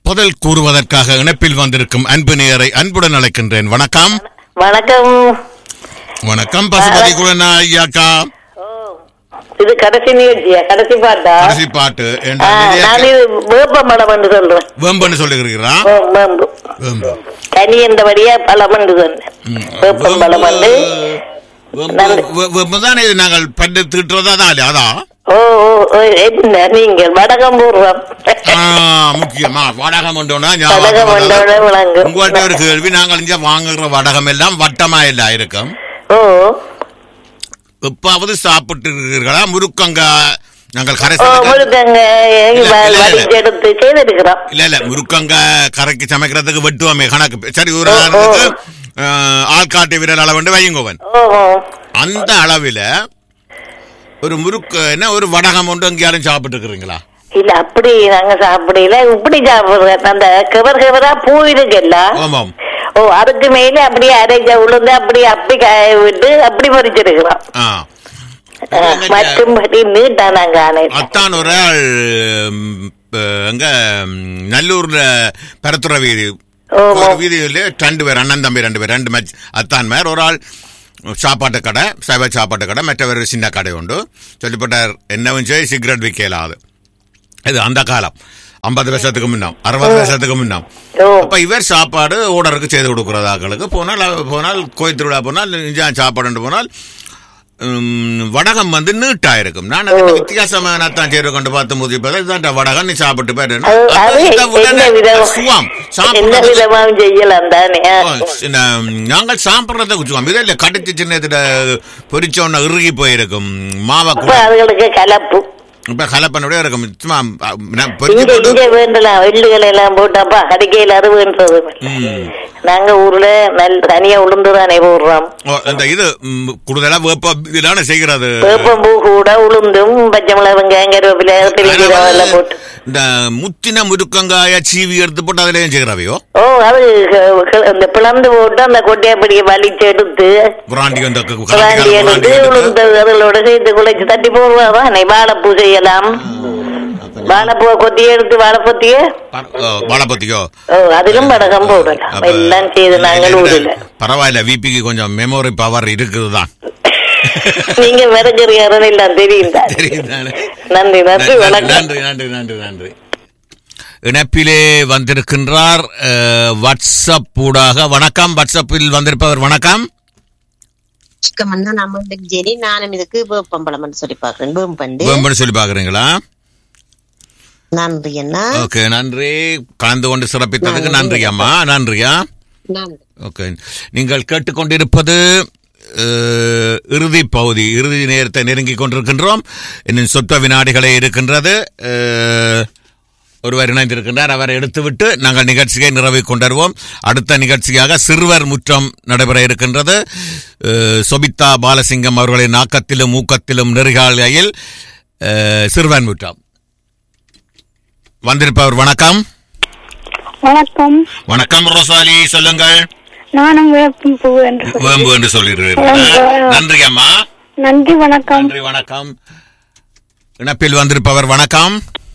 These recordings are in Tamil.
பதில் கூறுவதற்காக இணைப்பில் வந்திருக்கும் அன்பு நேயரை அன்புடன் அழைக்கின்றேன் வணக்கம் வணக்கம் வணக்கம் பசுபதி குலனா ஐயாக்கா இது கடைசி நிகழ்ச்சியா கடைசி பாட்டா கடைசி பாட்டு என்ற ஆ, நிலைய- நான் இது வேப்ப மலம் என்று சொல்றேன் வேம்பன்னு சொல்லுகிறீங்களா ஓ, வேம்பு வேம்பு கனி என்றபடியா பழம் என்று சொன்னேன் வேப்பம் பழம் வந்து வேம்பு- வே- வேம்பு தானே இது நாங்கள் பண்டு திட்டுறதா தான் அதான் ஓ ஓ, ஓ, என்ன நீங்கள் வடகம் பூர்வம் ஆ, முக்கியமா வடகம் உண்டோன்னா வடகம் ஞாபகம் வருது. ஒன்றோட விளங்கும் உங்கள்ட்ட ஒரு கேள்வி நாங்கள் இங்க வாங்குற வடகம் எல்லாம் வட்டமா எல்லாம் இருக்கும் ஓ எப்பாவது சாப்பிட்டு இருக்கிறீர்களா முருக்கங்க நாங்கள் கரை ஓ சமைக்க- முழுக்கங்க இல்ல, இல்ல, இல்ல. வடிச்செடுத்து செய்திருக்கிறோம் இல்ல இல்ல முருக்கங்க கரைக்கு சமைக்கிறதுக்கு வெட்டுவோமே கணக்கு சரி ஒரு ஓ, ஓ. உதாரணத்துக்கு அஹ், ஆள்காட்டு விரல் அளவுண்டு வையுங்கோவன் ஓ ஓ அந்த அளவில ஒரு முறுக்கு என்ன ஒரு வடகம் ஒன்று எங்கேயாலும் சாப்பிட்டு இருக்கிறீங்களா இல்ல அப்படி நாங்க சாப்பிடல இப்படி சாப்பிடுறோம் அந்த கிவர் கிவரா பூ இருக்குல்ல ஆமாம் ஓ அதுக்கு மேல அப்படியே அரைச்ச உளுந்து அப்படி அப்படி காய விட்டு அப்படி பொரிச்சிருக்கிறோம் ஆ அஹ், மற்றும்படி நீட்டா நாங்க அனைத்து அத்தான் ஒரு ஆள் ம், அஹ், எங்க ம், நல்லூர்ல பரத்துற வீதி ஓ, ஒரு ஓ. வீதியில ரெண்டு பேர் அண்ணன் தம்பி ரெண்டு பேர் ரெண்டு மேட்ச் அத்தான் மேர் ஒரு ஆள் சாப்பாட்டு கடை சைவ சாப்பாட்டு கடை மற்றவர் சின்ன கடை உண்டு சொல்லிப்பட்டார் என்னவும் செய்ய சிகரெட் விற்கலாது இது அந்த காலம் ஐம்பது வருஷத்துக்கு முன்னம் அறுபது வருஷத்துக்கு முன்னம் ஓ அப்ப இவர் சாப்பாடு ஓடருக்கு செய்து கொடுக்கறதாக்களுக்கு போனால் அவ- போனால் கோயில் திருவிழா போனால் நிஜா சாப்பாடு போனால் உம், வடகம் வந்து நீட்டா இருக்கும் நான் அது வித்தியாசமான தான் செய்து கொண்டு பார்த்து முதி இதான் வடகம் நீ சாப்பிட்டு போயிட்டு அது அது இதை விட என்ன விதம் சுவாம் என்ன சாப்பிடுறது விதமாவும் செய்யலாம் தானே ஓ, சின்ன, நாங்கள் சாப்பிடுறத குச்சுவோம் இதுல கடிச்சு சின்னத்துல பொரிச்ச உடனே இறுகி போயிருக்கும் மாவை அப்ப கூட அதுகளுக்கு கலப்பு இப்ப கலப்பனோட இருக்கும் சும்மா அ, நான் பொரிச்சு இங்க போட்டு இங்க வேண்டலாம் எள்ளுகளை எல்லாம் போட்டாப்பா அடிக்கையில் அறுவுன்றது ம். நாங்க ஊர்ல நல்ல தனியா உளுந்து தானே போடுறோம் ஓ, இந்த இது ம், கூடுதலா வேப்ப இதான செய்கிறது வேப்பம்பூ கூட உளுந்தும் பச்சை மிளகாய் வெங்காயம் கருவேப்பிலை பெரிய அதுல சீரகம் வந்து எல்லாம் போட்டு இந்த முத்தின முருக்கங்காய சீவி எடுத்து போட்டு அதுலயும் செய்கிறவையோ ஓ அது க- க- இந்த பிளந்து போட்டு அந்த கொட்டையப்படியை வலிச்சு எடுத்து பிராண்டி வந்து க- பிளாண்டி கலக்கி எடுத்து பிராண்டி எடுத்து உளுந்து அதோட சேர்த்து குழைச்சு தட்டி போடுவாதான் வாழைப்பூ செய்யலாம் வாழைப்பூவை கொத்தி எடுத்து வாழைப்பத்திய பர- ஓ, வாழைப்பத்திக்கோ ஓ அதிலும் வடகம் போடலாம் அப்ப- எல்லாம் செய்து நாங்கள் ஊரில் பரவாயில்ல விபிக்கு கொஞ்சம் மெமரி பவர் இருக்குதுதான் நீங்க விறகுறியாரன் எல்லாம் தெரியும் தான். தெரியுதானே? நன்றி நன்றி நன்றி வணக்கம் நன்றி நன்றி நன்றி நன்றி இணைப்பிலே வந்திருக்கின்றார் அஹ், வாட்ஸ்அப் ஊடாக வணக்கம் வாட்ஸ்அப்பில் வந்திருப்பவர் வணக்கம் சிக்கமன்னா நம்ம இதுக்கு சரி நானும் இதுக்கு வேப்பம்பழம்னு சொல்லி பாக்குறேன் வேம்பண்டு வேம்பன்னு சொல்லி பாக்குறீங்களா நன்றி அண்ணா ஓகே நன்றி கலந்து கொண்டு சிறப்பித்ததுக்கு நன்றி அம்மா நன்றியா நன்றி ஓகே நீங்கள் கேட்டுக்கொண்டிருப்பது அஹ், இறுதி பகுதி இறுதி நேரத்தை நெருங்கி கொண்டிருக்கின்றோம் இன்னும் சொற்ப வினாடிகளே இருக்கின்றது அஹ், ஒருவர் இணைந்திருக்கின்றார் அவரை எடுத்துவிட்டு நாங்கள் நிகழ்ச்சியை நிறைவு கொண்டுவருவோம் அடுத்த நிகழ்ச்சியாக சிறுவர் முற்றம் நடைபெற இருக்கின்றது அஹ், சொபிதா பாலசிங்கம் அவர்களின் நாக்கத்திலும் ஊக்கத்திலும் நெருகாலையில் அஹ், சிறுவர் முற்றம் வந்திருப்பவர் வணக்கம் வணக்கம் வணக்கம் ரோசாலி சொல்லுங்கள் நானும் வேப்பம் பூ என்று சொல்லி- வேம்பு என்று சொல்லிடுவீர்கள் வேம்பு. நன்றி அம்மா நன்றி வணக்கம் நன்றி வணக்கம் இணைப்பில் வந்திருப்பவர் வணக்கம்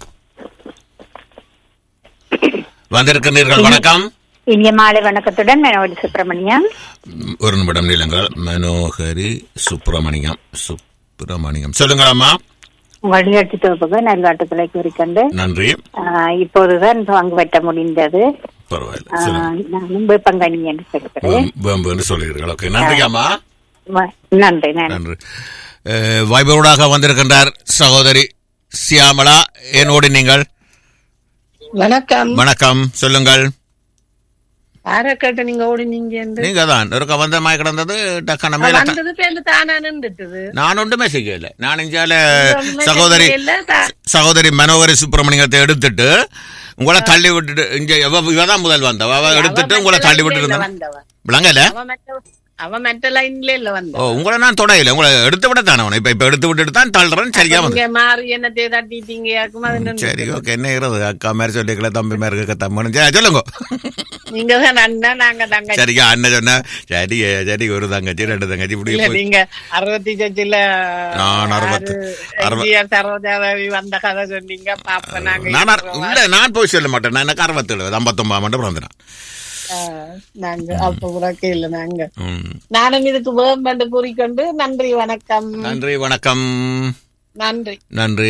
வந்திருக்கிறீர்கள் வணக்கம் இனிய மாலை வணக்கத்துடன் மனோடி சுப்பிரமணியம் ம், ஒரு நிமிடம் நீளங்கள் மனோகரி சுப்பிரமணியம் சுப்பிரமணியம் சொல்லுங்கள் அம்மா உங்கள் நிகழ்ச்சி தொகுப்புக்கு நல்வாழ்த்துக்களை கூறிக்கொண்டு நன்றி ஆஹ், இப்போதுதான் பங்கு பெற்ற முடிந்தது பரவாயில்ல ஆஹ், சொல்லுங்க நானும் வேப்பங்கனி என்று சொல்கிறேன் வேம்- வேம்பு என்று சொல்லுகிறீர்கள் ஓகே நன்றி அம்மா வ- நன்றி நன்றி நன்றி அஹ், வைபரோடாக வந்திருக்கின்றார் சகோதரி சியாமளா என்னோடு நீங்கள் வணக்கம் வணக்கம் சொல்லுங்கள் யார கேட்ட நீங்க ஓடினீங்க நீங்க தான் ஒருக்க வந்த மாதிரி கிடந்தது டக்கான மேல த- வந்தது பேருந்து தானா நின்றுட்டுது நான் ஒன்றுமே செய்யல நான் இஞ்சால ஒன்றுமே சகோதரி செய்யல, தா- சகோதரி மனோகரி சுப்பிரமணியத்தை எடுத்துட்டு உங்களை தள்ளி விட்டுட்டு இங்க இவ இவதான் முதல் வந்தவ அவ எடுத்துட்டு உங்களை தள்ளி விட்டு இருந்தா வந்தவ விளங்கல அவ மற்ற- அவன் மெட்ட லைன்ல இல்ல ஓ வந்த உங்களை நான் தொடையில உங்களை எடுத்து விட தானே இப்ப இப்ப எடுத்து விட்டுட்டு தான் தள்ளுறேன் சரியா வந்து நீங்க மாறி என்ன தட்டிட்டீங்க யாக்கும் அது நின்னுட்டு. சரி ஓகே என்ன இருக்கிறது அக்கா மாதிரி சொல்லிக்கல தம்பி மாதிரி இருக்க தம்மனு சரி சொல்லுங்க நீங்க தான் அண்ணா நாங்க தங்கச்சி சரிக்கா அண்ணன் சொன்னா சரி சரி ஒரு தங்கச்சி ரெண்டு தங்கச்சி இப்படி இல்ல போய் நீங்க அறுபத்தி சச்சில நான் அறுபத்து- அறுப- சரோஜாவி வந்த கதை சொன்னீங்க பாப்ப நாங்க நான் அறு- இல்ல நான் போய் சொல்ல மாட்டேன் நான் எனக்கு அறுபத்தேழு ஐம்பத்தொன்பது மட்டும் பிறந்தேன் ஆ, நாங்க அப்ப உனக்கு இல்ல நாங்க ம். நானும் இதுக்கு வேம்பண்டு கூறிக்கொண்டு நன்றி வணக்கம் நன்றி வணக்கம் நன்றி நன்றி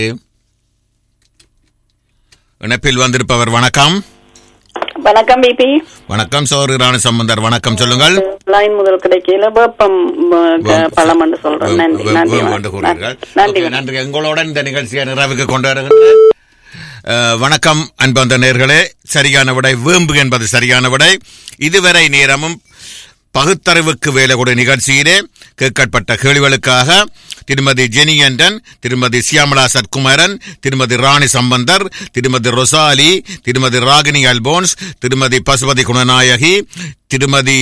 இணைப்பில் வந்திருப்பவர் வணக்கம் வணக்கம் பிபி வணக்கம் சோறு ராணி சம்பந்தர் வணக்கம் சொல்லுங்கள் லைன் முதல் கிடைக்கல வேப்பம் பழம் என்று சொல்றேன் நன்றி வே- நன்றி வே- வணக்கம். வேண்டு கூறுகிறீர்கள். நன்றி ஓகே, நன்றி எங்களுடன் இந்த நிகழ்ச்சியை நிறைவுக்கு கொண்டு வருகின்றேன் அஹ், வணக்கம் அன்பந்த நேர்களே சரியான விடை வேம்பு என்பது சரியான விடை இதுவரை நேரமும் பகுத்தறிவுக்கு வேலை கூட நிகழ்ச்சியிலே கேட்கப்பட்ட கேள்விகளுக்காக திருமதி ஜெனி ஆண்டன் திருமதி சியாமலா சத்குமாரன் திருமதி ராணி சம்பந்தர் திருமதி ரொசாலி திருமதி ராகினி அல்போன்ஸ் திருமதி பசுபதி குணநாயகி திருமதி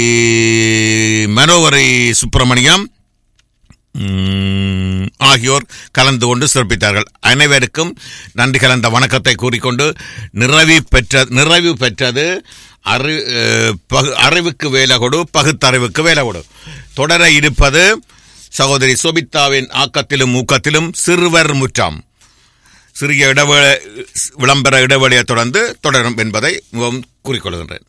மனோவரி சுப்பிரமணியம் ம், ஆகியோர் கலந்து கொண்டு சிறப்பித்தார்கள் அனைவருக்கும் நன்றி கலந்த வணக்கத்தை கூறிக்கொண்டு நிறைவு பெற்ற நிறைவு பெற்றது அறி அஹ், பகு- அறிவுக்கு வேலை கொடு பகுத்தறிவுக்கு வேலை கொடு தொடர இருப்பது சகோதரி சோபித்தாவின் ஆக்கத்திலும் ஊக்கத்திலும் சிறுவர் முற்றம் சிறிய இடைவெளி விளம்பர இடைவெளியை தொடர்ந்து தொடரும் என்பதை மிகவும் கூறிக்கொள்கின்றேன்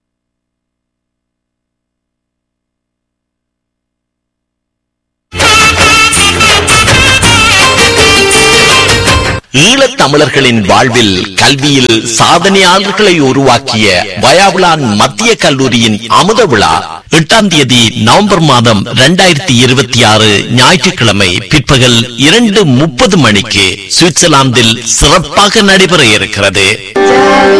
ஈழத் தமிழர்களின் வாழ்வில் கல்வியில் சாதனையாளர்களை உருவாக்கிய வயாவுலான் மத்திய கல்லூரியின் அமுத விழா எட்டாம் தேதி நவம்பர் மாதம் இரண்டாயிரத்தி இருபத்தி ஆறு ஞாயிற்றுக்கிழமை பிற்பகல் இரண்டு முப்பது மணிக்கு சுவிட்சர்லாந்தில் சிறப்பாக நடைபெற இருக்கிறது